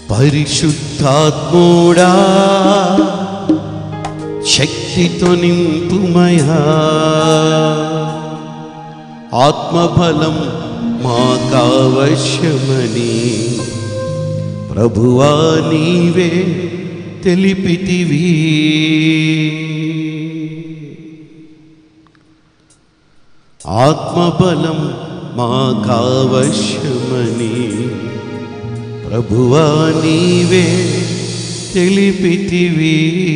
పరిశుద్ధాత్మూడా శక్తితో నింపుమయా ఆత్మబలం మాకావశ్యమని ప్రభువా నీవే తెలిపితివి ఆత్మబలం మాకావశ్యమని ప్రభువా నీవే తెలిపితివి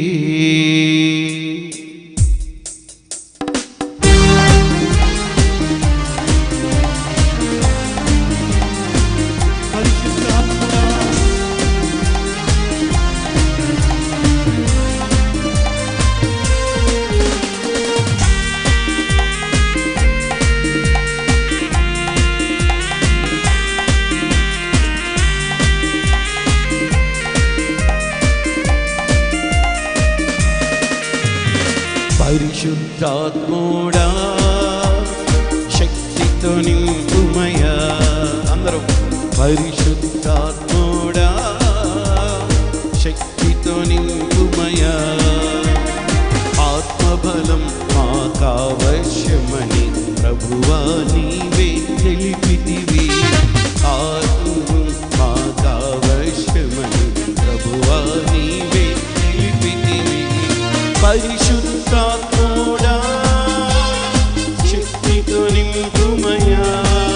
పరిశుద్ధాత్మూడా శక్తితో నింపుమయా అందరూ పరిశుద్ధాత్మూడా శక్తితో నింపుమయా ఆత్మబలం మాకావశ్యమని ప్రభువా నీవే తెలిపితివి ఆత్మ మాకావశ్యమని ప్రభువా నీవే తెలిపితివి పరిశుద్ధాత్మూడా శక్తితో నింపుమయా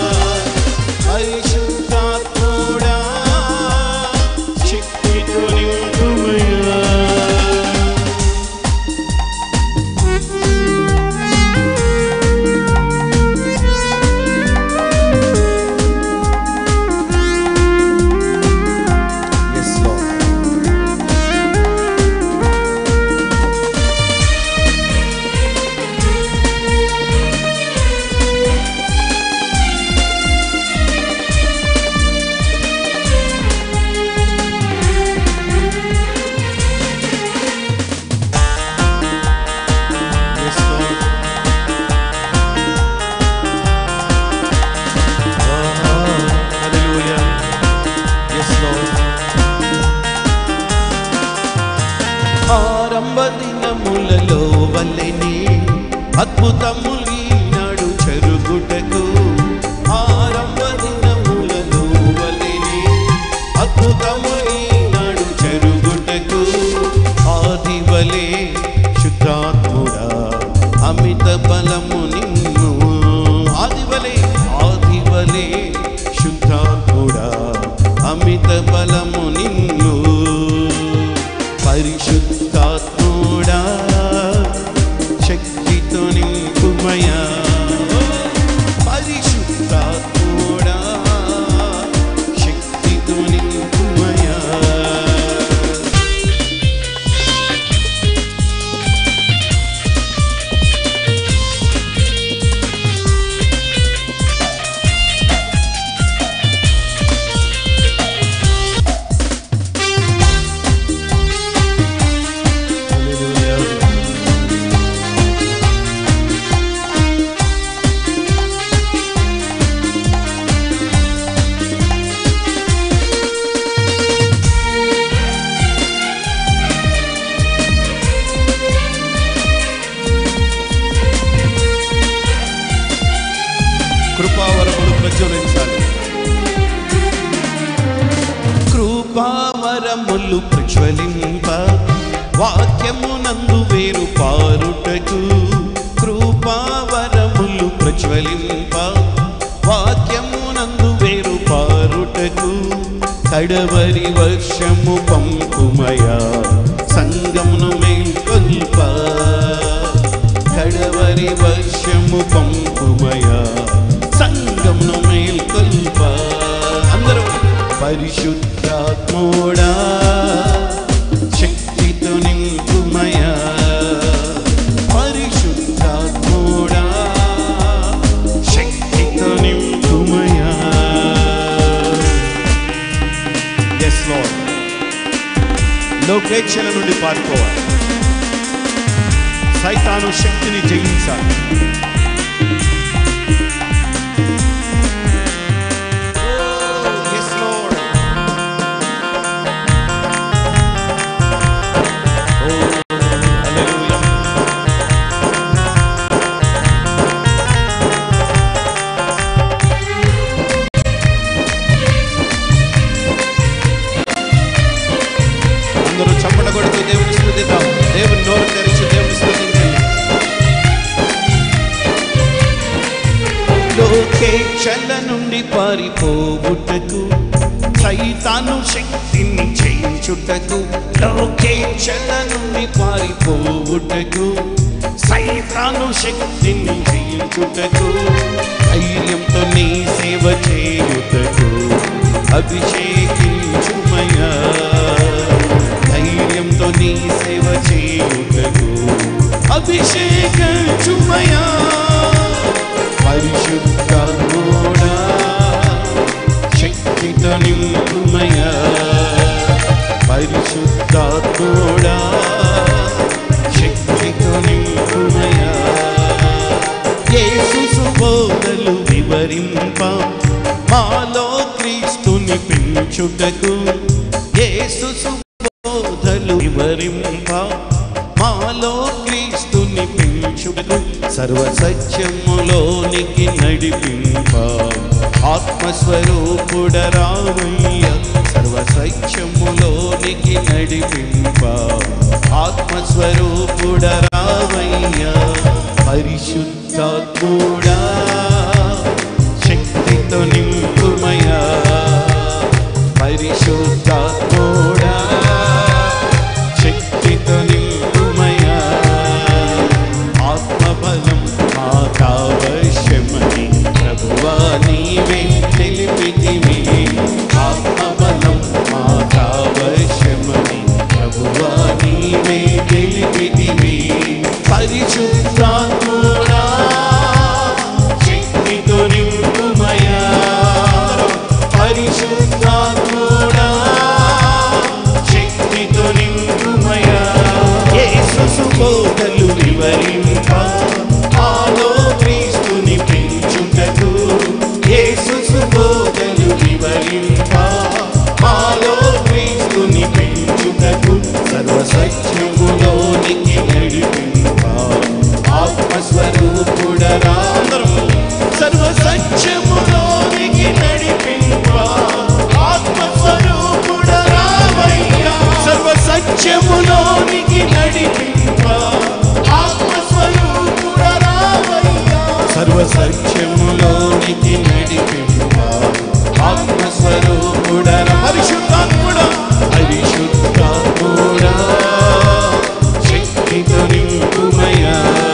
పరిశుద్ధాత్మూడా శక్తితో నింపుమయా Yes, Lord. Yes, Lord. Oh, hallelujah. Yes, Lord. ఆరంభ దినములలో వల్లెని అద్భుతములు ఈనాడు చెరుగుటకు ఆరంభ దినములలో వల్లెని అద్భుతములు ఈనాడు చెరుగుటకు ఆది వలే శుద్ధాత్ముడా అమిత బలము నిన్ను ఆది వలే ఆది వలే శుద్ధాత్ముడా అమిత బలము నిన్ను పరిశుద్ధాత్ముడా శక్తితో నింపుమయా పరిశుద్ధాత్ముడా శక్తితో నింపుమయా కృపావరములు ప్రజ్వలించాలి కృపావరములు ప్రజ్వలింప వాక్యమునందు వేరు పారుటకు కృపావరములు ప్రజ్వలింప వాక్యమునందు వేరు పారుటకు కడవరి వర్షము పంపుమయా సంగమును మేల్కొల్ప కడవరి వర్షము పంపుమయా సంగమును మేల్కొల్ప అందరూ పరిశుద్ధాత్మోడా శక్తితో నింపుమయా పరిశుద్ధాత్మోడా శక్తితో నింపుమయా ఎస్ లార్డ్ లోకేక్షణ నుండి పారిపోవాలి సైతాను శక్తిని జయించాలి Yes, Lord. లోకేక్షల నుండి పారిపోవుటకు సైతాను శక్తిని చేయించుటకు లోకేక్షల నుండి పారిపోవుటకు సైతాను శక్తిని చేయించుటకు ధైర్యంతో నీ సేవ చేయుటకు అభిషేకించుమయా ధైర్యంతో నీ సేవ చేయుటకు అభిషేకించుమయా పరిశుద్ధాత్మోడా శక్తితో నింపుమయా పరిశుద్ధాత్మోడా శక్తితో నింపుమయా యేసు సుబోధలు వివరింప మాలో క్రీస్తుని పెంచుటకు యేసు సుబోధలు వివరింప మాలో క్రీస్తుని పెంచుటకు సర్వ సత్యములోనికి నడిపింప ఆత్మస్వరూపుడరావయ్య సర్వ సత్యములోనికి నడిపింప ఆత్మస్వరూపుడరావయ్య పరిశుద్ధాత్ముడా శక్తితో నింపుమయా పరిశుద్ధాత్ముడా శక్తితో నింపుమయా ఆత్మబలం మాకావశ్యమని ప్రభువా నీవే తెలిపితివి ఆత్మబలం మాకావశ్యమని ప్రభువా నీవే తెలిపితివి పరిశుద్ధాత్ముడా శక్తితో నింపుమయా పరిశుద్ధాత్ముడా శక్తితో నింపుమయా యేసు సుబోధలు వివరింప ఆలో క్రీస్తుని పెంచుటకు యేసు సుబోధలు వివరింప ఆలో క్రీస్తుని పెంచుటకు సర్వ సత్యములోనికి నడిపింప ఆత్మస్వరూపుడరా సర్వ సత్యములోనికి నడిపింప ఆత్మస్వరూపుడరావయ్యా సర్వ సత్యములోనికి నడిపింప ఆత్మస్వరూపుడరావయ్యా సర్వ సత్యములోనికి నడిపింప ఆత్మస్వరూపుడరా పరిశుద్ధాత్ముడా పరిశుద్ధాత్ముడా శక్తితో నింపుమయా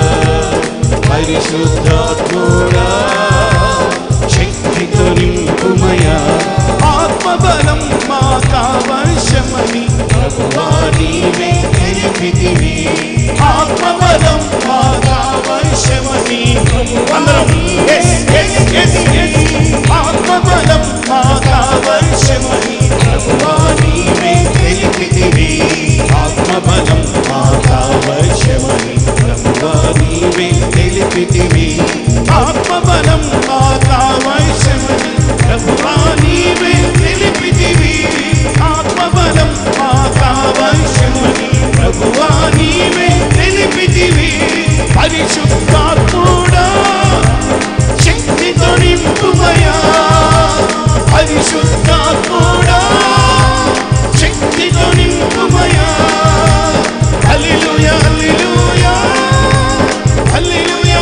పరిశుద్ధాత్ముడా శక్తితో నింపుమయా ఆత్మబలం మా కావశ్యమని ప్రభువా నీవే తెలిపితివి ఆత్మబలం మా కావశ్యమని అందరం yes, yes, yes, yes. ఆత్మబలం మా కావశ్యమని ప్రభువా నీవే తెలిపితివి ఆత్మబలం మా కావశ్యమని ప్రభువా నీవే తెలిపితివి ఆత్మబలం మా కావశ్యమని ప్రభువా నీవే తెలిపితివి ఆత్మబలం మా కావశ్యమని ప్రభువా నీవే తెలిపితివి పరిశుద్ధాత్ముడా శక్తితో నింపుమయా పరిశుద్ధాత్ముడా శక్తితో నింపుమయా హల్లెలూయా హల్లెలూయా హల్లెలూయా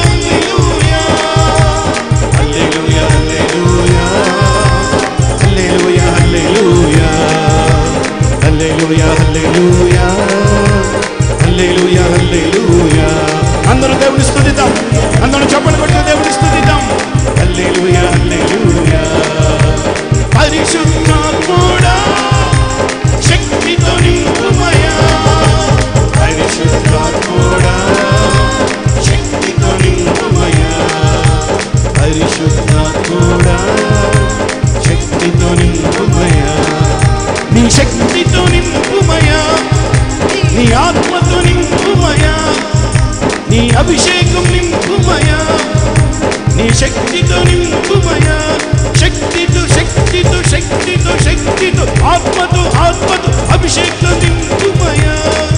హల్లెలూయా హల్లెలూయా హల్లెలూయా హల్లెలూయా హల్లెలూయా హల్లెలూయా హల్లెలూయా హల్లెలూయా అందరూ దేవుని స్తుతిద్దాం అందరూ చప్పట్లు కొట్టి దేవుని స్తుతిద్దాం హల్లెలూయా హల్లెలూయా పరిశుద్ధాత్ముడా శక్తితో నింపుమయా పరిశుద్ధాత్ముడా శక్తితో నింపుమయా పరిశుద్ధాత్ముడా శక్తితో నింపుమయా నీ శక్తితో నింపుమయా నీ ఆత్మతో నింపుమయా నీ అభిషేకం నింపుమయా నీ శక్తితో నింపుమయా శక్తితో శక్తితో శక్తితో శక్తితో ఆత్మతో ఆత్మతో అభిషేకం నింపుమయా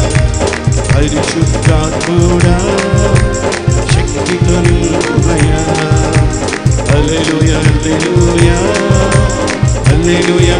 పరిశుద్ధాత్ముడా శక్తితో నింపుమయా హల్లెలూయా హల్లెలూయా హల్లెలూయా